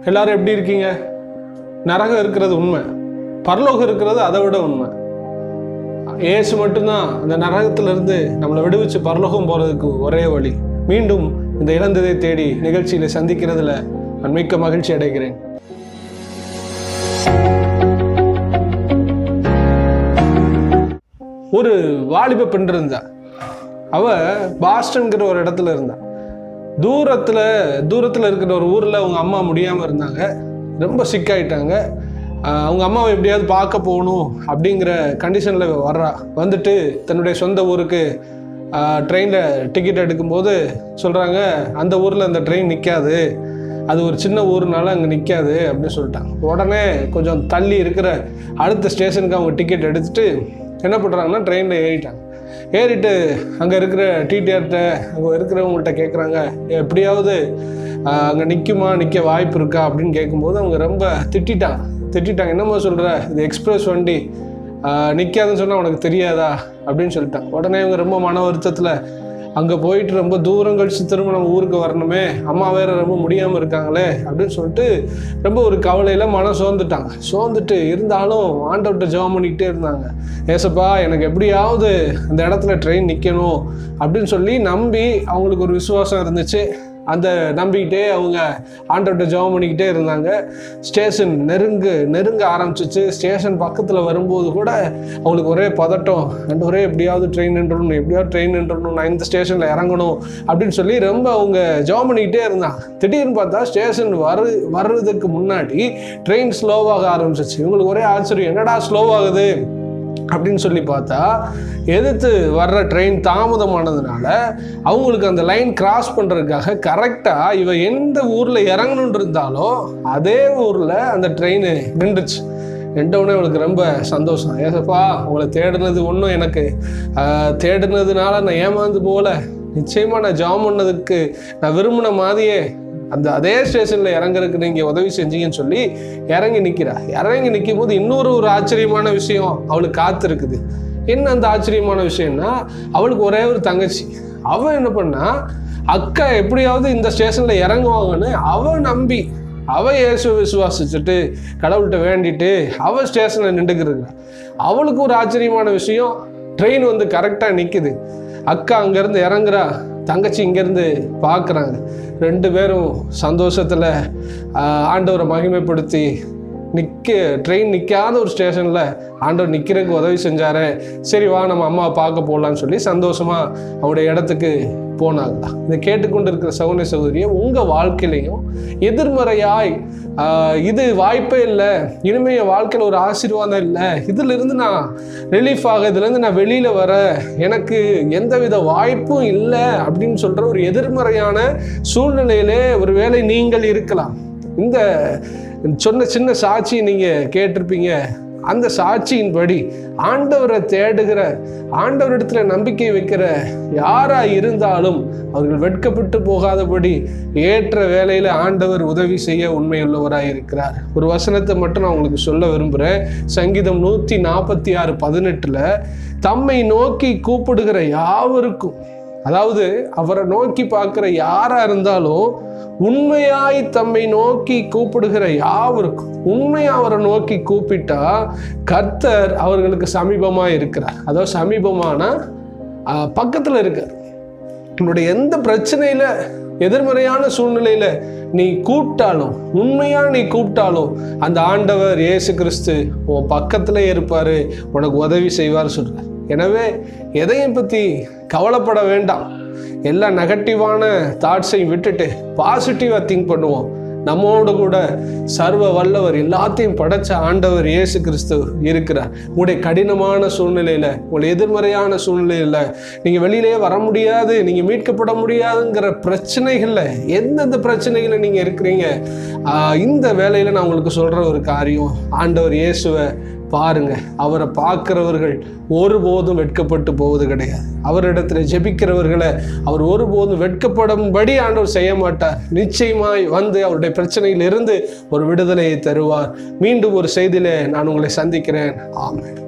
எல்லாரும் எப்படி இருக்கீங்க நரகம் இருக்கிறது உண்மை பரலோகம் இருக்கிறது அதை விட உண்மை இயேசு மட்டும்தான் அந்த நரகத்திலிருந்து நம்மளை விடுவிச்சு பரலோகம் போகிறதுக்கு ஒரே வழி மீண்டும் இந்த இழந்ததை தேடி நிகழ்ச்சியில் சந்திக்கிறதுல நான் மிக்க மகிழ்ச்சி அடைகிறேன் ஒரு வாலிப பெண் இருந்தா அவ பாஸ்டன்கிற ஒரு இடத்துல இருந்தா தூரத்தில் தூரத்தில் இருக்கிற ஒரு ஊரில் அவங்க அம்மா முடியாமல் இருந்தாங்க ரொம்ப சிக்காயிட்டாங்க ஆஹ் அவங்க அம்மாவை எப்படியாவது பார்க்க போகணும் அப்படிங்கிற கண்டிஷனில் வர்றா வந்துட்டு தன்னுடைய சொந்த ஊருக்கு ட்ரெயினில் டிக்கெட் எடுக்கும்போது சொல்கிறாங்க அந்த ஊரில் அந்த ட்ரெயின் நிற்காது அது ஒரு சின்ன ஊர்னால அங்கே நிற்காது அப்படின்னு சொல்லிட்டாங்க உடனே கொஞ்சம் தள்ளி இருக்கிற அடுத்த ஸ்டேஷனுக்கு அவங்க டிக்கெட் எடுத்துட்டு என்ன பண்ணுறாங்கன்னா ட்ரெயினில் ஏறிட்டாங்க ஏறிட்டு அங்கே இருக்கிற டிடிஆர்கிட்ட அங்கே இருக்கிறவங்கள்ட்ட கேட்குறாங்க எப்படியாவது அங்கே நிற்குமா நிற்க வாய்ப்பு இருக்கா அப்படின்னு கேட்கும்போது அவங்க ரொம்ப திட்டிட்டாங்க திட்டிட்டாங்க என்னம்மா சொல்கிற இது எக்ஸ்பிரஸ் வண்டி நிற்காதுன்னு சொன்னால் உனக்கு தெரியாதா அப்படின்னு சொல்லிட்டாங்க உடனே இவங்க ரொம்ப மன வருத்தத்தில் அங்கே போயிட்டு ரொம்ப தூரம் கழிச்சு திரும்ப நம்ம ஊருக்கு வரணுமே அம்மா வேற ரொம்ப முடியாமல் இருக்காங்களே அப்படின்னு சொல்லிட்டு ரொம்ப ஒரு கவலையில் மனம் சோர்ந்துட்டாங்க சோர்ந்துட்டு இருந்தாலும் ஆண்டவர்கிட்ட ஜெபம் பண்ணிக்கிட்டே இருந்தாங்க ஏசப்பா எனக்கு எப்படியாவது அந்த இடத்துல ட்ரெயின் நிற்கணும் அப்படின்னு சொல்லி நம்பி அவங்களுக்கு ஒரு விசுவாசம் இருந்துச்சு அந்த நம்பிக்கிட்டே அவங்க ஆண்டவர்கிட்ட ஜெபம் பண்ணிக்கிட்டே இருந்தாங்க ஸ்டேஷன் நெருங்க நெருங்க ஆரம்பிச்சிச்சு ஸ்டேஷன் பக்கத்தில் வரும்போது கூட அவங்களுக்கு ஒரே பதட்டம் அண்ட் ஒரே எப்படியாவது ட்ரெயின் நின்றணும் எப்படியாவது ட்ரெயின் நின்றணும் நான் இந்த ஸ்டேஷனில் இறங்கணும் அப்படின்னு சொல்லி ரொம்ப அவங்க ஜெபம் பண்ணிக்கிட்டே இருந்தாங்க திடீர்னு பார்த்தா ஸ்டேஷன் வரு வர்றதுக்கு முன்னாடி ட்ரெயின் ஸ்லோவாக ஆரம்பிச்சிச்சு இவங்களுக்கு ஒரே ஆச்சரியம் என்னடா ஸ்லோவாகுது அப்படின்னு சொல்லி பார்த்தா எதிர்த்து வர்ற ட்ரெயின் தாமதமானதுனால அவங்களுக்கு அந்த லைன் கிராஸ் பண்ணுறதுக்காக கரெக்டாக இவ எந்த ஊரில் இறங்கணுன்னு இருந்தாலோ அதே ஊரில் அந்த ட்ரெயின் நின்றுச்சு நின்றவுடனே அவளுக்கு ரொம்ப சந்தோஷம் ஏசப்பா உங்களை தேடுனது ஒன்றும் எனக்கு ஆஹ், தேடுனதுனால நான் ஏமாந்து போகல நிச்சயமாக நான் ஜாம் பண்ணதுக்கு நான் விரும்பின மாதிரியே அந்த அதே ஸ்டேஷனில் இறங்குறதுக்கு நீங்கள் உதவி செஞ்சீங்கன்னு சொல்லி இறங்கி நிற்கிறா இறங்கி நிற்கும் போது இன்னொரு ஒரு ஆச்சரியமான விஷயம் அவளுக்கு காத்திருக்குது என்ன அந்த ஆச்சரியமான விஷயம்னா அவளுக்கு ஒரே ஒரு தங்கச்சி அவன் என்ன பண்ணா அக்கா எப்படியாவது இந்த ஸ்டேஷனில் இறங்குவாங்கன்னு அவ நம்பி அவ இயேசு விசுவாசிச்சுட்டு கடவுள்கிட்ட வேண்டிட்டு அவ ஸ்டேஷனில் நின்றுக்கிறாங்க அவளுக்கு ஒரு ஆச்சரியமான விஷயம் ட்ரெயின் வந்து கரெக்டாக நிற்குது அக்கா அங்கேருந்து இறங்குறா தங்கச்சி இங்கேருந்து பார்க்குறாங்க ரெண்டு பேரும் சந்தோஷத்தில் ஆண்டவரை மகிமைப்படுத்தி நிற்க ட்ரெயின் நிற்காத ஒரு ஸ்டேஷனில் ஆண்டவர் நிற்கிறதுக்கு உதவி செஞ்சாரு சரி வா நம்ம அம்மாவை பார்க்க போகலான்னு சொல்லி சந்தோஷமாக அவருடைய இடத்துக்கு போனாங்களா இதை கேட்டுக்கொண்டு இருக்கிற சகோதரி சகோதரியை உங்கள் வாழ்க்கையிலையும் எதிர்மறையாய் ஆஹ், இது வாய்ப்பே இல்லை இனிமே என் வாழ்க்கையில் ஒரு ஆசீர்வாதம் இல்லை இதிலிருந்து நான் ரிலீஃப் ஆக இதுலேருந்து நான் வெளியில் வர எனக்கு எந்தவித வாய்ப்பும் இல்லை அப்படின்னு சொல்கிற ஒரு எதிர்மறையான சூழ்நிலையிலே ஒருவேளை நீங்கள் இருக்கலாம் இந்த சொன்ன சின்ன சாட்சி நீங்கள் கேட்டிருப்பீங்க அந்த சாட்சியின்படி ஆண்டவரை தேடுகிற ஆண்டவரிடத்துல நம்பிக்கை வைக்கிற யாரா இருந்தாலும் அவர்கள் வெட்கப்பட்டு போகாதபடி ஏற்ற வேலையில ஆண்டவர் உதவி செய்ய உண்மையுள்ளவராய் இருக்கிறார் ஒரு வசனத்தை மட்டும் நான் உங்களுக்கு சொல்ல விரும்புகிறேன் சங்கீதம் நூற்றி நாற்பத்தி ஆறு பதினெட்டில் தம்மை நோக்கி கூப்பிடுகிற யாவருக்கும் அதாவது அவரை நோக்கி பார்க்குற யாரா இருந்தாலும் உண்மையாய் தம்மை நோக்கி கூப்பிடுகிற யாவருக்கும் உண்மையா அவரை நோக்கி கூப்பிட்டா கர்த்தர் அவர்களுக்கு சமீபமா இருக்கிறார் அதாவது சமீபமானா ஆஹ், பக்கத்துல இருக்கார் உன்னுடைய எந்த பிரச்சனையில எதிர்மறையான சூழ்நிலையில நீ கூப்பிட்டாலும் உண்மையா நீ கூப்பிட்டாலும் அந்த ஆண்டவர் இயேசு கிறிஸ்து உன் பக்கத்துல இருப்பாரு உனக்கு உதவி செய்வார் சொல்றார் எனவே எதையும் பத்தி கவலைப்பட வேண்டாம் எல்லா நெகட்டிவான தாட்ஸையும் விட்டுட்டு பாசிட்டிவா திங்க் பண்ணுவோம் நம்மோடு கூட சர்வ வல்லவர் எல்லாத்தையும் படைச்ச ஆண்டவர் இயேசு கிறிஸ்து இருக்கிறார் உங்களுடைய கடினமான சூழ்நிலையில உங்களுடைய எதிர்மறையான சூழ்நிலையில நீங்க வெளியிலேயே வர முடியாது நீங்க மீட்கப்பட முடியாதுங்கிற பிரச்சனைகள்ல எந்தெந்த பிரச்சனைகளை நீங்க இருக்கிறீங்க ஆஹ் இந்த வேலையில நான் உங்களுக்கு சொல்ற ஒரு காரியம் ஆண்டவர் இயேசுவை பாருங்க அவரை பார்க்கிறவர்கள் ஒருபோதும் வெட்கப்பட்டு போவது கிடையாது அவரிடத்துல ஜெபிக்கிறவர்களை அவர் ஒருபோதும் வெட்கப்படும்படி ஆண்டவர் செய்ய மாட்டார் நிச்சயமாய் வந்து அவருடைய பிரச்சனையிலிருந்து ஒரு விடுதலையை தருவார் மீண்டும் ஒரு செய்தியில நான் உங்களை சந்திக்கிறேன் ஆமென்